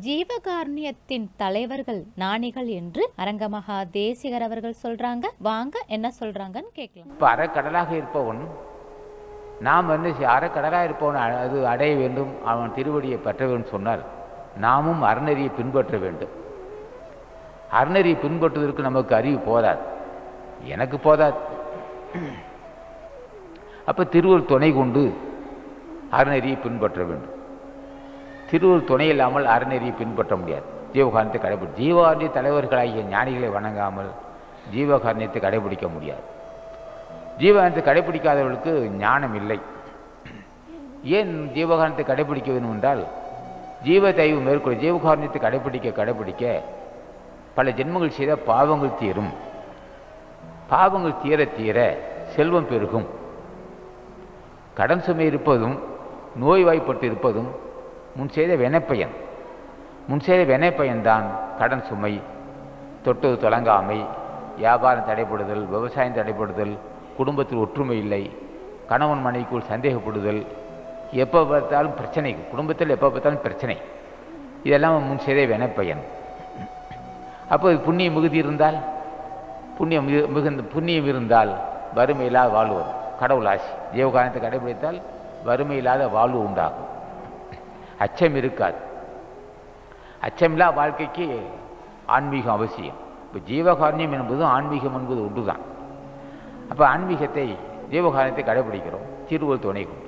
ஜீவகாருண்யத்தின் தலைவர்கள் ஞானிகள் என்று அரங்கமகா தேசிகர் அவர்கள் சொல்றாங்க வாங்க என்ன சொல்றாங்கன்னு கேட்கலாம் இப்போ அறக்கடலாக இருப்பவன் நாம் வந்து சி- அறக்கடலாக இருப்பவன் அ- அது அடைய வேண்டும் அவன் திருவடியை பெற்ற வேண்டும் சொன்னால் நாமும் அறநெறியை பின்பற்ற வேண்டும் அறநெறியை பின்பற்றுவதற்கு நமக்கு அறிவு போதாது எனக்கு போதாது அப்போ திருவள்ளுவர் துணை கொண்டு அறநெறியை பின்பற்ற வேண்டும் திருவள்ளுவர் துணை இல்லாமல் அறநெறியை பின்பற்ற முடியாது ஜீவகாரணத்தை கடைபிடி ஜீவகாரணிய தலைவர்களாகிய ஞானிகளை வணங்காமல் ஜீவகாரணியத்தை கடைபிடிக்க முடியாது ஜீவகாரணத்தை கடைபிடிக்காதவர்களுக்கு ஞானம் இல்லை ஏன் ஜீவகாரணத்தை கடைபிடிக்க வேண்டும் என்றால் ஜீவ தெய்வ மேற்கொள்ள ஜீவகாரணியத்தை கடைபிடிக்க கடைபிடிக்க பல ஜென்மங்கள் செய்த பாவங்கள் தீரும் பாவங்கள் தீர தீர செல்வம் பெருகும் கடன் சுமை இருப்பதும் நோய்வாய்ப்பட்டு இருப்பதும் முன் செய்த வினைப்பயன் முன் செய்த வினைப்பயன்தான் கடன் சுமை தொட்டது தொடங்காமை வியாபாரம் தடைப்படுதல் விவசாயம் தடைப்படுதல் குடும்பத்தில் ஒற்றுமை இல்லை கணவன் மனைவிக்குள் சந்தேகப்படுதல் எப்போ பார்த்தாலும் பிரச்சனை குடும்பத்தில் எப்போ பார்த்தாலும் பிரச்சனை இதெல்லாம் முன் செய்த வினைப்பயன் அப்போ புண்ணிய மிகுதி இருந்தால் புண்ணியம் மிகு- மிகுந்த புண்ணியம் இருந்தால் வறுமையில்லாத வாழ்வு வரும் கடவுள் ஆசி ஜீவகாரணத்தை கடைபிடித்தால் வறுமையில்லாத வாழ்வு உண்டாகும் அச்சம் இருக்காது அச்சமில்லா வாழ்க்கைக்கு ஆன்மீகம் அவசியம் இப்போ ஜீவகாரண்யம் என்பதும் ஆன்மீகம் என்பது ஒன்றுதான் அப்போ ஆன்மீகத்தை ஜீவகாரணத்தை கடைபிடிக்கிறோம் திருவள்ளுவர் துணை கொண்டு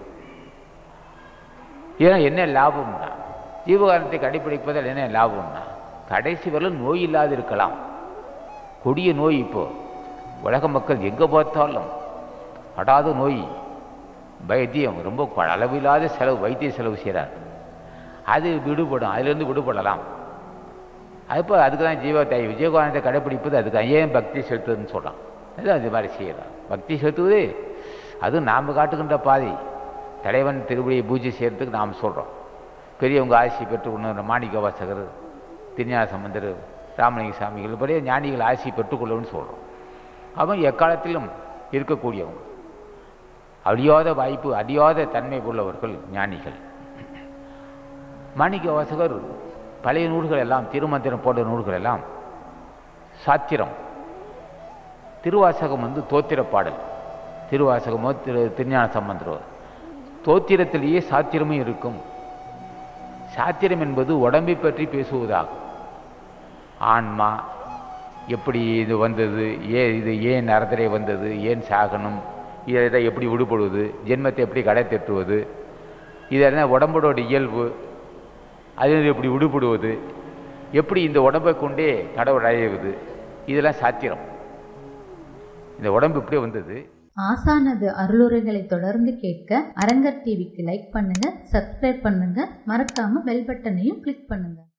இதனால் என்ன லாபம்னா ஜீவகாரணத்தை கடைபிடிப்பதால் என்ன லாபம்னா கடைசி வரலும் நோய் இல்லாது இருக்கலாம் கொடிய நோய் இப்போ உலக மக்கள் எங்கே பார்த்தாலும் படாத நோய் வைத்தியம் ரொம்ப ப- அளவில்லாத செலவு வைத்திய செலவு செய்கிறார் அது விடுபடும் அதிலிருந்து விடுபடலாம் அப்போ அதுக்கு தான் ஜீவ தை விஜயகானத்தை கடைப்பிடிப்பது அதுக்கு தான். ஏன் பக்தி செலுத்துதுன்னு சொல்கிறான் அது அது மாதிரி செய்யலாம் பக்தி செலுத்துவது அதுவும் நாம் காட்டுகின்ற பாதை தலைவன் திருவடியை பூஜை செய்கிறதுக்கு நாம் சொல்கிறோம் பெரியவங்க ஆசி பெற்று கொண்டு மாணிக்க வாசகர் திருஞான சம்பந்தர் ராமலிங்க சாமிகள் இப்படியே ஞானிகள் ஆசி பெற்றுக்கொள்ளணும்னு சொல்கிறோம் அவன் எக்காலத்திலும் இருக்கக்கூடியவங்க அழியாத வாய்ப்பு அழியாத தன்மை உள்ளவர்கள் ஞானிகள் மாணிக்க வாசகர் பழைய நூல்கள் எல்லாம் திருமந்திரம் போன்ற நூல்கள் எல்லாம் சாத்திரம் திருவாசகம் வந்து தோத்திர பாடல் திருவாசகமோ திரு திருஞான சம்பந்தரோ தோத்திரத்திலேயே சாத்திரமும் இருக்கும் சாத்திரம் என்பது உடம்பை பற்றி பேசுவதாகும் ஆன்மா எப்படி இது வந்தது ஏன் இது ஏன் நரதரை வந்தது ஏன் சாகனம் இதை எப்படி விடுபடுவது ஜென்மத்தை எப்படி கடை தட்டுவது இதெல்லாம் உடம்போட இயல்பு அதில் எப்படி விடுபடுவது எப்படி இந்த உடம்பை கொண்டே கடவுள் அடைவது இதெல்லாம் சாத்திரம் இந்த உடம்பு இப்படியே வந்தது ஆசானது அருளுரைகளை தொடர்ந்து கேட்க அரங்கர் டிவிக்கு லைக் பண்ணுங்க சப்ஸ்கிரைப் பண்ணுங்க மறக்காம பெல் பட்டனையும் கிளிக் பண்ணுங்க